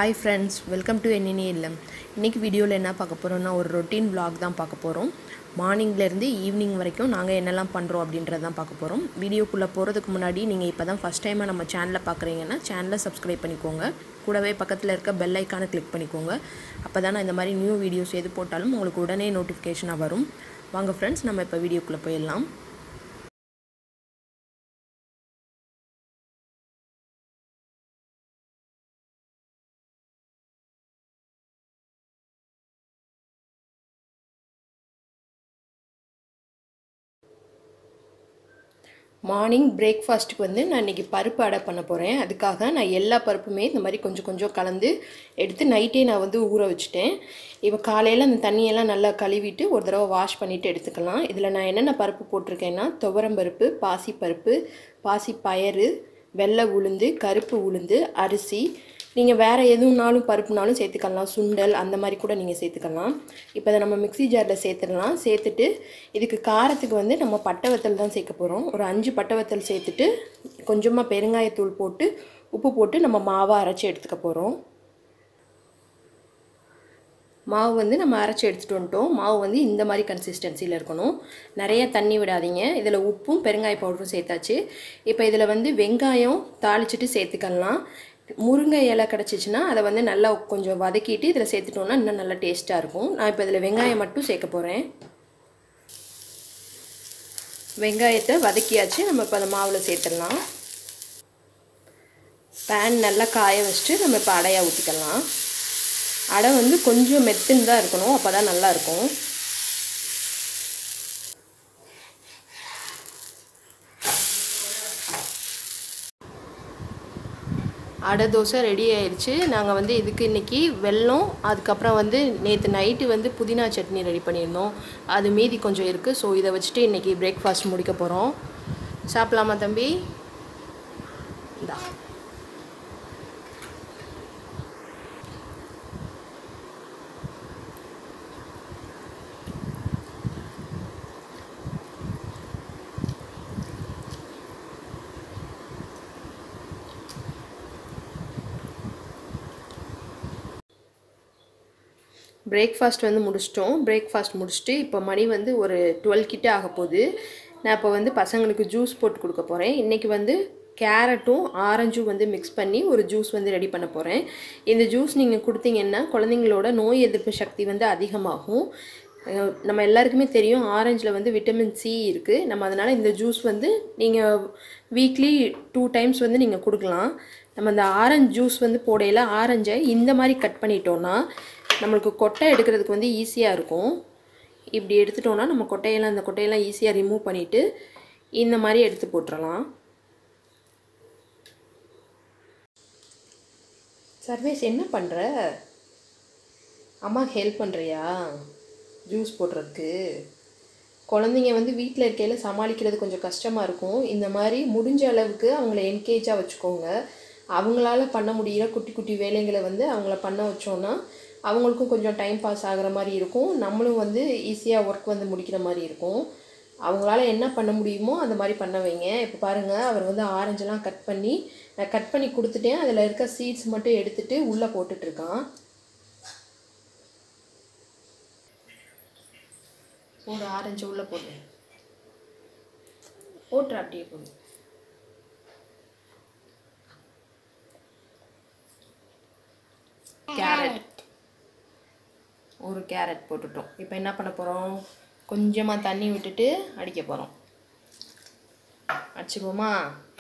hi friends welcome to என்னினி இல்லம் இன்றைக்கி வீடியோவில் என்ன பார்க்க போகிறோம்னா ஒரு ரொட்டீன் vlog தான் பார்க்க போகிறோம் மார்னிங்லேருந்து ஈவினிங் வரைக்கும் நாங்கள் என்னெல்லாம் பண்ணுறோம் அப்படின்றத தான் பார்க்க போகிறோம் வீடியோக்குள்ளே போகிறதுக்கு முன்னாடி நீங்கள் இப்போ தான் ஃபஸ்ட் டைமாக நம்ம சேனலை பார்க்குறீங்கன்னா சேனலை சப்ஸ்கிரைப் பண்ணிக்கோங்க கூடவே பக்கத்தில் இருக்க பெல் ஐக்கானை கிளிக் பண்ணிக்கோங்க அப்போ தான் நான் இந்த மாதிரி நியூ வீடியோஸ் எது போட்டாலும் உங்களுக்கு உடனே நோட்டிஃபிகேஷனாக வரும் வாங்க ஃப்ரெண்ட்ஸ் நம்ம இப்போ வீடியோக்குள்ளே போயிடலாம் மார்னிங் பிரேக்ஃபாஸ்ட்டுக்கு வந்து நான் இன்றைக்கி பருப்பு அடை பண்ண போகிறேன் அதுக்காக நான் எல்லா பருப்புமே இந்த மாதிரி கொஞ்சம் கொஞ்சம் கலந்து எடுத்து நைட்டே நான் வந்து ஊற வச்சுட்டேன் இப்போ காலையில் அந்த தண்ணியெல்லாம் நல்லா கழுவிட்டு ஒரு தடவை வாஷ் பண்ணிவிட்டு எடுத்துக்கலாம் இதில் நான் என்னென்ன பருப்பு போட்டிருக்கேன்னா துவரம் பருப்பு பாசி பருப்பு பாசி பயறு வெள்ளை உளுந்து கருப்பு உளுந்து அரிசி நீங்கள் வேறு எதுனாலும் பருப்புனாலும் சேர்த்துக்கலாம் சுண்டல் அந்த மாதிரி கூட நீங்கள் சேர்த்துக்கலாம் இப்போ அதை நம்ம மிக்ஸி ஜாரில் சேர்த்துடலாம் சேர்த்துட்டு இதுக்கு காரத்துக்கு வந்து நம்ம பட்டை வத்தல் தான் சேர்க்க போகிறோம் ஒரு அஞ்சு பட்டை வத்தல் சேர்த்துட்டு கொஞ்சமாக பெருங்காயத்தூள் போட்டு உப்பு போட்டு நம்ம மாவை அரைச்சி எடுத்துக்க போகிறோம் மாவு வந்து நம்ம அரைச்சி எடுத்துகிட்டு வந்துட்டோம் மாவு வந்து இந்த மாதிரி கன்சிஸ்டன்சியில் இருக்கணும் நிறைய தண்ணி விடாதீங்க இதில் உப்பும் பெருங்காய பவுடரும் சேர்த்தாச்சு இப்போ இதில் வந்து வெங்காயம் தாளிச்சிட்டு சேர்த்துக்கலாம் முருங்கை இலை கிடச்சிச்சின்னா அதை வந்து நல்லா கொஞ்சம் வதக்கிட்டு இதில் சேர்த்துட்டோம்னா இன்னும் நல்லா டேஸ்ட்டாக இருக்கும் நான் இப்போ இதில் வெங்காயம் மட்டும் சேர்க்க போகிறேன் வெங்காயத்தை வதக்கியாச்சு நம்ம இப்போ அந்த மாவில் சேர்த்துடலாம் பேன் நல்லா காய வச்சுட்டு நம்ம இப்போ அடையாக ஊற்றிக்கலாம் அடை வந்து கொஞ்சம் மெத்துன்னு தான் இருக்கணும் அப்போ தான் நல்லாயிருக்கும் அடை தோசை ரெடி ஆயிடுச்சு நாங்கள் வந்து இதுக்கு இன்றைக்கி வெல்லம் அதுக்கப்புறம் வந்து நேற்று நைட்டு வந்து புதினா சட்னி ரெடி பண்ணியிருந்தோம் அது மீதி கொஞ்சம் இருக்குது ஸோ இதை வச்சுட்டு இன்றைக்கி பிரேக்ஃபாஸ்ட் முடிக்க போகிறோம் சாப்பிட்லாமா தம்பி இந்தா பிரேக்ஃபாஸ்ட் வந்து முடிச்சிட்டோம் பிரேக்ஃபாஸ்ட் முடிச்சுட்டு இப்போ மணி வந்து ஒரு டுவெல் கிட்ட ஆக போகுது நான் இப்போ வந்து பசங்களுக்கு ஜூஸ் போட்டு கொடுக்க போகிறேன் இன்றைக்கி வந்து கேரட்டும் ஆரஞ்சும் வந்து மிக்ஸ் பண்ணி ஒரு ஜூஸ் வந்து ரெடி பண்ண போகிறேன் இந்த ஜூஸ் நீங்கள் கொடுத்தீங்கன்னா குழந்தைங்களோட நோய் எதிர்ப்பு சக்தி வந்து அதிகமாகும் நம்ம எல்லாருக்குமே தெரியும் ஆரஞ்சில் வந்து விட்டமின் சி இருக்குது நம்ம அதனால் இந்த ஜூஸ் வந்து நீங்கள் வீக்லி டூ டைம்ஸ் வந்து நீங்கள் கொடுக்கலாம் நம்ம அந்த ஆரஞ்சு ஜூஸ் வந்து போடையில் ஆரஞ்சை இந்த மாதிரி கட் பண்ணிட்டோன்னா நம்மளுக்கு கொட்டை எடுக்கிறதுக்கு வந்து ஈஸியாக இருக்கும் இப்படி எடுத்துட்டோன்னா நம்ம கொட்டையெல்லாம் அந்த கொட்டையெல்லாம் ஈஸியாக ரிமூவ் பண்ணிவிட்டு இந்த மாதிரி எடுத்து போட்டுடலாம் சர்வேஸ் என்ன பண்ணுற அம்மா ஹெல்ப் பண்ணுறியா ஜூஸ் போடுறதுக்கு குழந்தைங்க வந்து வீட்டில் இருக்கையில் சமாளிக்கிறது கொஞ்சம் கஷ்டமாக இருக்கும் இந்த மாதிரி முடிஞ்ச அளவுக்கு அவங்கள என்கேஜாக வச்சுக்கோங்க அவங்களால பண்ண முடிகிற குட்டி குட்டி வேலைகளை வந்து அவங்கள பண்ண வச்சோன்னா அவங்களுக்கும் கொஞ்சம் டைம் பாஸ் ஆகிற மாதிரி இருக்கும் நம்மளும் வந்து ஈஸியாக ஒர்க் வந்து முடிக்கிற மாதிரி இருக்கும் அவங்களால என்ன பண்ண முடியுமோ அந்த மாதிரி பண்ண வைங்க இப்போ பாருங்கள் அவர் வந்து ஆரஞ்செல்லாம் கட் பண்ணி நான் கட் பண்ணி கொடுத்துட்டேன் அதில் இருக்க சீட்ஸ் மட்டும் எடுத்துகிட்டு உள்ளே போட்டுட்ருக்கான் போடு ஆரஞ்சு உள்ளே போட்டு போட்டுரு அப்படியே போடு கேரட் ஒரு கேரட் போட்டுட்டோம் இப்போ என்ன பண்ண போகிறோம் கொஞ்சமாக தண்ணி விட்டுட்டு அடிக்க போகிறோம் அடிச்சுக்குவோமா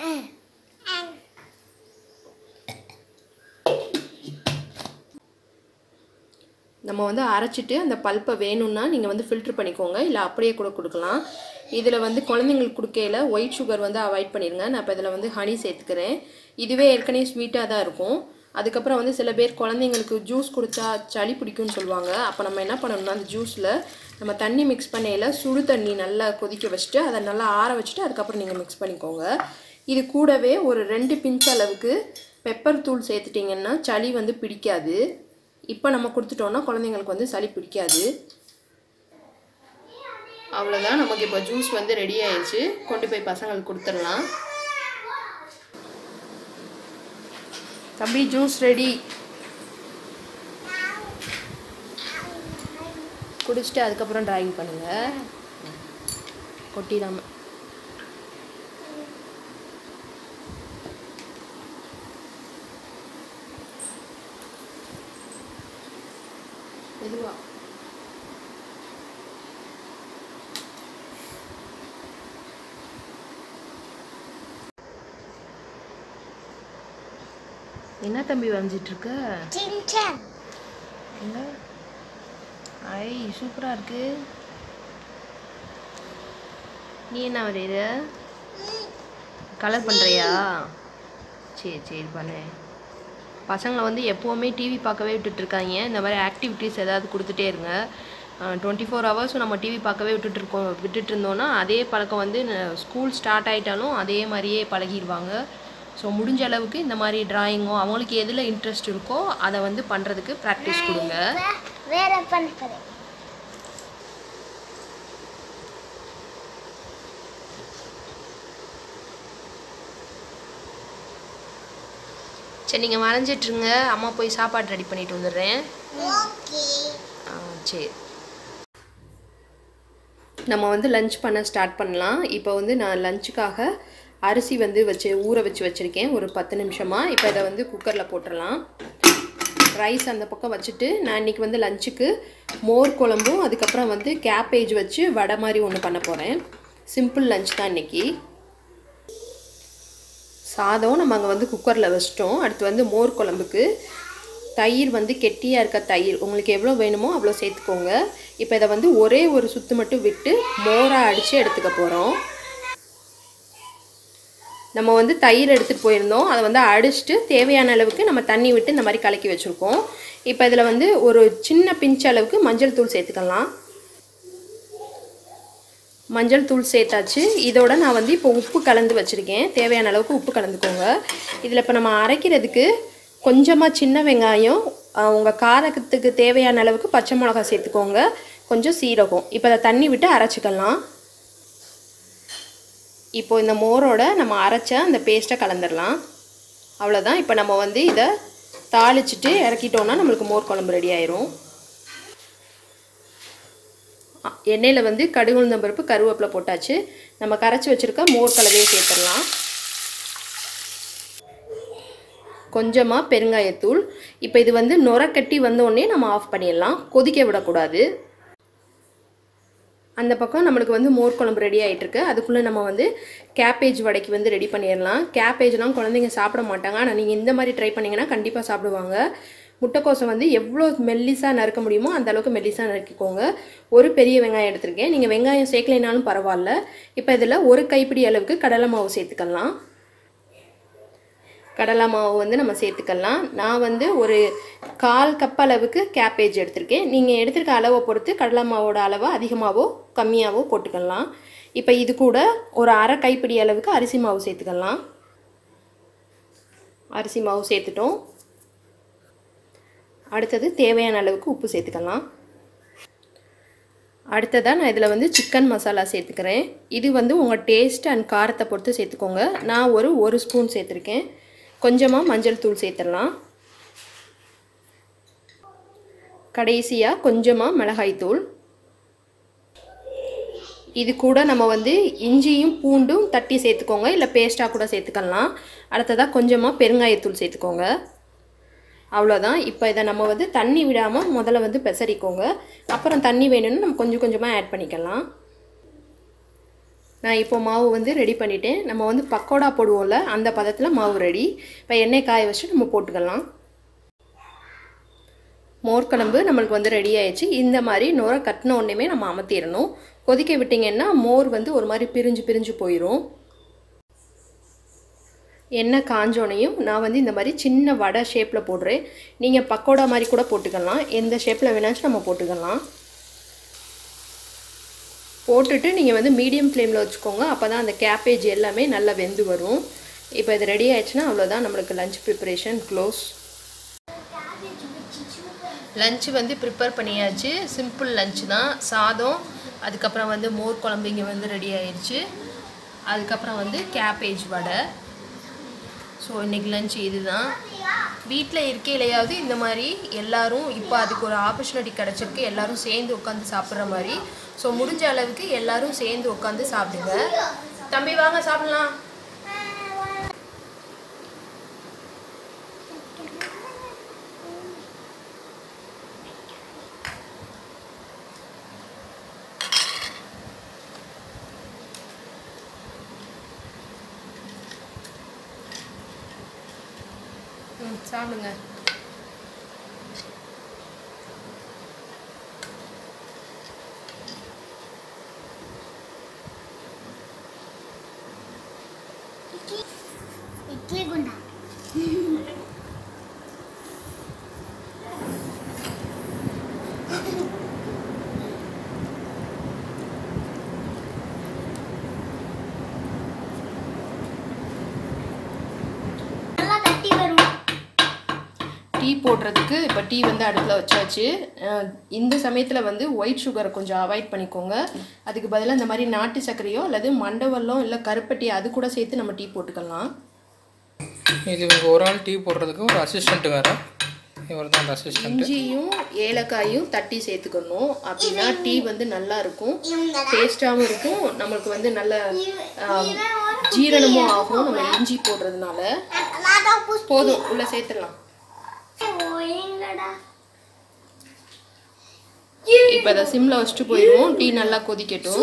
நம்ம வந்து அரைச்சிட்டு அந்த பல்ப்பை வேணும்னா நீங்கள் வந்து ஃபில்ட்ரு பண்ணிக்கோங்க இல்லை அப்படியே கூட கொடுக்கலாம் இதில் வந்து குழந்தைங்களுக்கு கொடுக்கையில் ஒயிட் சுகர் வந்து அவாய்ட் பண்ணிடுங்க நான் இப்போ இதில் வந்து ஹனி சேர்த்துக்கிறேன் இதுவே ஏற்கனவே ஸ்வீட்டாக தான் இருக்கும் அதுக்கப்புறம் வந்து சில பேர் குழந்தைங்களுக்கு ஜூஸ் குடித்தா சளி பிடிக்கும்னு சொல்லுவாங்க அப்போ நம்ம என்ன பண்ணணும்னா அந்த ஜூஸில் நம்ம தண்ணி மிக்ஸ் பண்ணையில் சுடு தண்ணி நல்லா கொதிக்க வச்சுட்டு அதை நல்லா ஆற வச்சுட்டு அதுக்கப்புறம் நீங்கள் மிக்ஸ் பண்ணிக்கோங்க இது கூடவே ஒரு ரெண்டு பிஞ்ச் அளவுக்கு பெப்பர் தூள் சேர்த்துட்டிங்கன்னா சளி வந்து பிடிக்காது இப்போ நம்ம கொடுத்துட்டோன்னா குழந்தைங்களுக்கு வந்து சளி பிடிக்காது அவ்வளோதான் நமக்கு இப்போ ஜூஸ் வந்து ரெடி ஆயிடுச்சு கொண்டு போய் பசங்களுக்கு கொடுத்துடலாம் தம்பி ஜூஸ் ரெடி குடிச்சிட்டு அதுக்கப்புறம் டிராயிங் பண்ணுங்கள் கொட்டிடாமல் மெதுவா என்ன தம்பி வரைஞ்சிட்டு இருக்க சின்சான் எங்க ஐ சூப்பரா இருக்கு நீ என்ன வரையிற கலர் பண்ணுறியா சரி சரி பண்ணு பசங்களை வந்து எப்போவுமே டிவி பார்க்கவே விட்டுட்டு இருக்காங்க இந்த மாதிரி ஆக்டிவிட்டீஸ் ஏதாவது கொடுத்துட்டே இருங்க டுவெண்ட்டி ஃபோர் ஹவர்ஸும் நம்ம டிவி பார்க்கவே விட்டுட்டு இருக்கோம் விட்டுட்டு இருந்தோம்னா அதே பழக்கம் வந்து ஸ்கூல் ஸ்டார்ட் ஆயிட்டாலும் அதே மாதிரியே பழகிடுவாங்க ஸோ முடிஞ்ச அளவுக்கு இந்த மாதிரி டிராயிங்கோ அவங்களுக்கு எதில் இன்ட்ரெஸ்ட் இருக்கோ அதை வந்து பண்ணுறதுக்கு ப்ராக்டிஸ் கொடுங்க வே- வேற பண்ணுறேன் சரி நீங்கள் வரைஞ்சிட்ருங்க அம்மா போய் சாப்பாடு ரெடி பண்ணிட்டு வந்துடுறேன் ஓகே ஆ, சரி நம்ம வந்து லஞ்ச் பண்ண ஸ்டார்ட் பண்ணலாம் இப்போ வந்து நான் லஞ்சுக்காக அரிசி வந்து வச்சு ஊற வச்சு வச்சுருக்கேன் ஒரு பத்து நிமிஷமாக இப்போ இதை வந்து குக்கரில் போட்டுடலாம் ரைஸ் அந்த பக்கம் வச்சுட்டு நான் இன்றைக்கி வந்து லஞ்சுக்கு மோர் குழம்பும் அதுக்கப்புறம் வந்து கேப்பேஜ் வச்சு வடை மாதிரி ஒன்று பண்ண போகிறேன் சிம்பிள் லஞ்ச் தான் இன்றைக்கி சாதம் நம்ம அங்கே வந்து குக்கரில் வச்சிட்டோம் அடுத்து வந்து மோர் குழம்புக்கு தயிர் வந்து கெட்டியாக இருக்க தயிர் உங்களுக்கு எவ்வளோ வேணுமோ அவ்வளோ சேர்த்துக்கோங்க இப்போ இதை வந்து ஒரே ஒரு சுத்து மட்டும் விட்டு மோராக அடித்து எடுத்துக்க போகிறோம் நம்ம வந்து தயிர் எடுத்துகிட்டு போயிருந்தோம் அதை வந்து அடிச்சுட்டு தேவையான அளவுக்கு நம்ம தண்ணி விட்டு இந்த மாதிரி கலக்கி வச்சுருக்கோம் இப்போ இதில் வந்து ஒரு சின்ன பிஞ்ச் அளவுக்கு மஞ்சள் தூள் சேர்த்துக்கலாம் மஞ்சள் தூள் சேர்த்தாச்சு இதோட நான் வந்து இப்போ உப்பு கலந்து வச்சுருக்கேன் தேவையான அளவுக்கு உப்பு கலந்துக்கோங்க இதில் இப்போ நம்ம அரைக்கிறதுக்கு கொஞ்சமாக சின்ன வெங்காயம் உங்கள் காரத்துக்கு தேவையான அளவுக்கு பச்சை மிளகா சேர்த்துக்கோங்க கொஞ்சம் சீரகம் இப்போ அதை தண்ணி விட்டு அரைச்சிக்கலாம் இப்போ இந்த மோரோட நம்ம அரைச்ச அந்த பேஸ்ட்டை கலந்துடலாம் அவ்வளோதான் இப்போ நம்ம வந்து இதை தாளிச்சிட்டு இறக்கிட்டோன்னா நம்மளுக்கு மோர் குழம்பு ரெடி ஆயிரும் அ, எண்ணெயில் வந்து கடுகு உளுந்தம் பருப்பு கருவேப்பிலை போட்டாச்சு நம்ம கரைச்சி வச்சுருக்க மோர் கலவையை சேர்த்துடலாம் கொஞ்சமாக பெருங்காயத்தூள் இப்போ இது வந்து நுர கட்டி வந்தோடனே நம்ம ஆஃப் பண்ணிடலாம் கொதிக்க விடக்கூடாது அந்த பக்கம் நம்மளுக்கு வந்து மோர் குழம்பு ரெடி ஆகிட்டுருக்கு அதுக்குள்ளே நம்ம வந்து கேப்பேஜ் வடைக்கு வந்து ரெடி பண்ணிடலாம் கேப்பேஜ்லாம் குழந்தைங்க சாப்பிட மாட்டாங்க ஆனால் நீங்கள் இந்த மாதிரி ட்ரை பண்ணிங்கன்னா கண்டிப்பாக சாப்பிடுவாங்க முட்டைக்கோஸை வந்து எவ்வளோ மெல்லிஸாக நறுக்க முடியுமோ அந்த அளவுக்கு மெல்லிஸாக நறுக்கிக்கோங்க ஒரு பெரிய வெங்காயம் எடுத்திருக்கேன் நீங்கள் வெங்காயம் சேர்க்கலைனாலும் பரவாயில்ல இப்போ இதில் ஒரு கைப்பிடி அளவுக்கு கடலை மாவு சேர்த்துக்கலாம் கடலை மாவு வந்து நம்ம சேர்த்துக்கலாம் நான் வந்து ஒரு கால் கப் அளவுக்கு கேப்பேஜ் எடுத்திருக்கேன் நீங்கள் எடுத்திருக்க அளவை பொறுத்து கடலை மாவோட அளவை அதிகமாகவோ கம்மியாகவோ போட்டுக்கலாம் இப்போ இது கூட ஒரு அரை கைப்பிடி அளவுக்கு அரிசி மாவு சேர்த்துக்கலாம் அரிசி மாவு சேர்த்துட்டோம் அடுத்தது தேவையான அளவுக்கு உப்பு சேர்த்துக்கலாம் அடுத்ததாக நான் இதில் வந்து சிக்கன் மசாலா சேர்த்துக்கிறேன் இது வந்து உங்கள் டேஸ்ட் அண்ட் காரத்தை பொறுத்து சேர்த்துக்கோங்க நான் ஒரு ஒரு ஸ்பூன் சேர்த்துருக்கேன் கொஞ்சமாக மஞ்சள் தூள் சேர்த்துடலாம் கடைசியாக கொஞ்சமாக மிளகாய் தூள் இது கூட நம்ம வந்து இஞ்சியும் பூண்டும் தட்டி சேர்த்துக்கோங்க இல்லை பேஸ்ட்டாக கூட சேர்த்துக்கலாம் அடுத்ததாக கொஞ்சமாக பெருங்காயத்தூள் சேர்த்துக்கோங்க அவ்வளோதான் இப்போ இதை நம்ம வந்து தண்ணி விடாமல் முதல்ல வந்து பெசரிக்கோங்க அப்புறம் தண்ணி வேணும்னு நம்ம கொஞ்சம் கொஞ்சமாக ஆட் பண்ணிக்கலாம் நான் இப்போ மாவு வந்து ரெடி பண்ணிட்டேன் நம்ம வந்து பக்கோடா போடுவோம்ல அந்த பதத்தில் மாவு ரெடி இப்போ எண்ணெய் காய வச்சு நம்ம போட்டுக்கலாம் மோர் குழம்பு நம்மளுக்கு வந்து ரெடி ஆயிடுச்சு இந்த மாதிரி நுர கட்டின உடனேமே நம்ம அமர்த்திடணும் கொதிக்க விட்டிங்கன்னா மோர் வந்து ஒரு மாதிரி பிரிஞ்சு பிரிஞ்சு போயிடும் எண்ணெய் காஞ்சோனையும் நான் வந்து இந்த மாதிரி சின்ன வடை ஷேப்பில் போடுறேன் நீங்கள் பக்கோடா மாதிரி கூட போட்டுக்கலாம் எந்த ஷேப்பில் வேணாச்சும் நம்ம போட்டுக்கலாம் போட்டுட்டு நீங்கள் வந்து மீடியம் ஃப்ளேமில் வச்சுக்கோங்க அப்போ தான் அந்த கேப்பேஜ் எல்லாமே நல்லா வெந்து வரும் இப்போ இது ரெடி ஆயிடுச்சுன்னா அவ்வளோதான் நம்மளுக்கு லஞ்ச் ப்ரிப்பரேஷன் க்ளோஸ் லஞ்சு வந்து ப்ரிப்பேர் பண்ணியாச்சு சிம்பிள் லஞ்ச் தான் சாதம் அதுக்கப்புறம் வந்து மோர் குழம்பு இங்கே வந்து ரெடி ஆயிடுச்சு அதுக்கப்புறம் வந்து கேப்பேஜ் வடை ஸோ இன்றைக்கி லஞ்ச் இதுதான் வீட்டில் இருக்கையிலையாவது இந்த மாதிரி எல்லாரும் இப்போ அதுக்கு ஒரு ஆப்பர்ச்சுனிட்டி கிடச்சிருக்கு எல்லாரும் சேர்ந்து உட்காந்து சாப்பிட்ற மாதிரி ஸோ முடிஞ்ச அளவுக்கு எல்லாரும் சேர்ந்து உட்காந்து சாப்பிடுங்க தம்பி வாங்க சாப்பிடலாம் ம் சாப்பிடுங்க இட்லி குண்டா நல்லா கட்டி வரும் டீ போடுறதுக்கு இப்போ டீ வந்து அடுப்பில் வச்சாச்சு அஹ் இந்த சமயத்தில் வந்து ஒயிட் சுகரை கொஞ்சம் அவாய்ட் பண்ணிக்கோங்க அதுக்கு பதிலாக இந்த மாதிரி நாட்டு சர்க்கரையோ அல்லது மண்டவெல்லம் இல்லை கருப்பட்டி அது கூட சேர்த்து நம்ம டீ போட்டுக்கலாம் இது இவங்க ஒரு ஆள் டீ போடுறதுக்கு ஒரு அசிஸ்டண்ட் வேறு இவர் தான் அந்த அசிஸ்டண்ட் இஞ்சியும் ஏலக்காயும் தட்டி சேர்த்துக்கணும் அப்படின்னா டீ வந்து நல்லா இருக்கும் டேஸ்டாகவும் இருக்கும் நம்மளுக்கு வந்து நல்ல ஆம், ஜீரணமும் ஆகும் நம்ம இஞ்சி போடுறதுனால நான் தான் புஷ் போதும் உள்ளே சேர்த்துடலாம் ஓயங்கடா இப்போ அதை சிம்மில் வச்சுட்டு போயிடுவோம் டீ நல்லா கொதிக்கட்டும்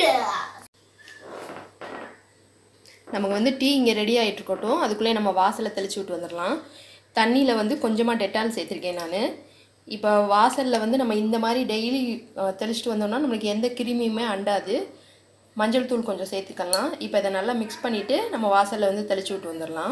நமக்கு வந்து டீ இங்கே ரெடி ஆகிட்டு இருக்கட்டும் அதுக்குள்ளே நம்ம வாசலை தெளிச்சு விட்டு வந்துடலாம் தண்ணியில் வந்து கொஞ்சமாக டெட்டால் சேர்த்துருக்கேன் நான் இப்போ வாசலில் வந்து நம்ம இந்த மாதிரி டெய்லி தெளிச்சிட்டு வந்தோம்னா நம்மளுக்கு எந்த கிருமியுமே அண்டாது மஞ்சள் தூள் கொஞ்சம் சேர்த்துக்கலாம் இப்போ இதை நல்லா மிக்ஸ் பண்ணிவிட்டு நம்ம வாசலில் வந்து தெளிச்சு விட்டு வந்துடலாம்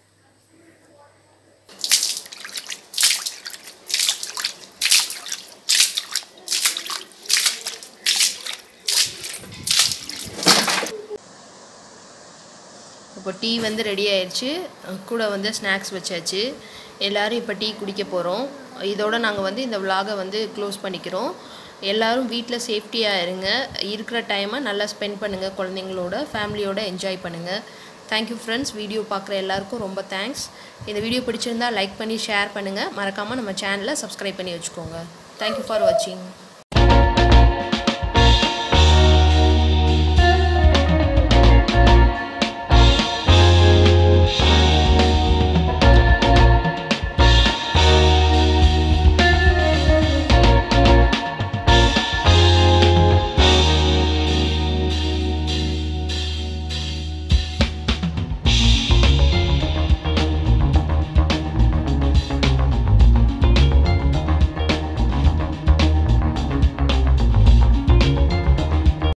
இப்போ டீ வந்து ரெடி ஆயிடுச்சு அஹ் கூட வந்து ஸ்நாக்ஸ் வச்சாச்சு எல்லோரும் இப்போ டீ குடிக்க போகிறோம் இதோட நாங்கள் வந்து இந்த விலாகை வந்து க்ளோஸ் பண்ணிக்கிறோம் எல்லாரும் வீட்டில் சேஃப்டியாக இருங்க இருக்கிற டைமை நல்லா ஸ்பெண்ட் பண்ணுங்கள் குழந்தைங்களோட ஃபேமிலியோட என்ஜாய் பண்ணுங்கள் தேங்க்யூ ஃப்ரெண்ட்ஸ் வீடியோ பார்க்குற எல்லாருக்கும் ரொம்ப தேங்க்ஸ் இந்த வீடியோ பிடிச்சிருந்தா லைக் பண்ணி ஷேர் பண்ணுங்கள் மறக்காமல் நம்ம சேனலை சப்ஸ்கிரைப் பண்ணி வச்சுக்கோங்க தேங்க்யூ ஃபார் வாட்சிங்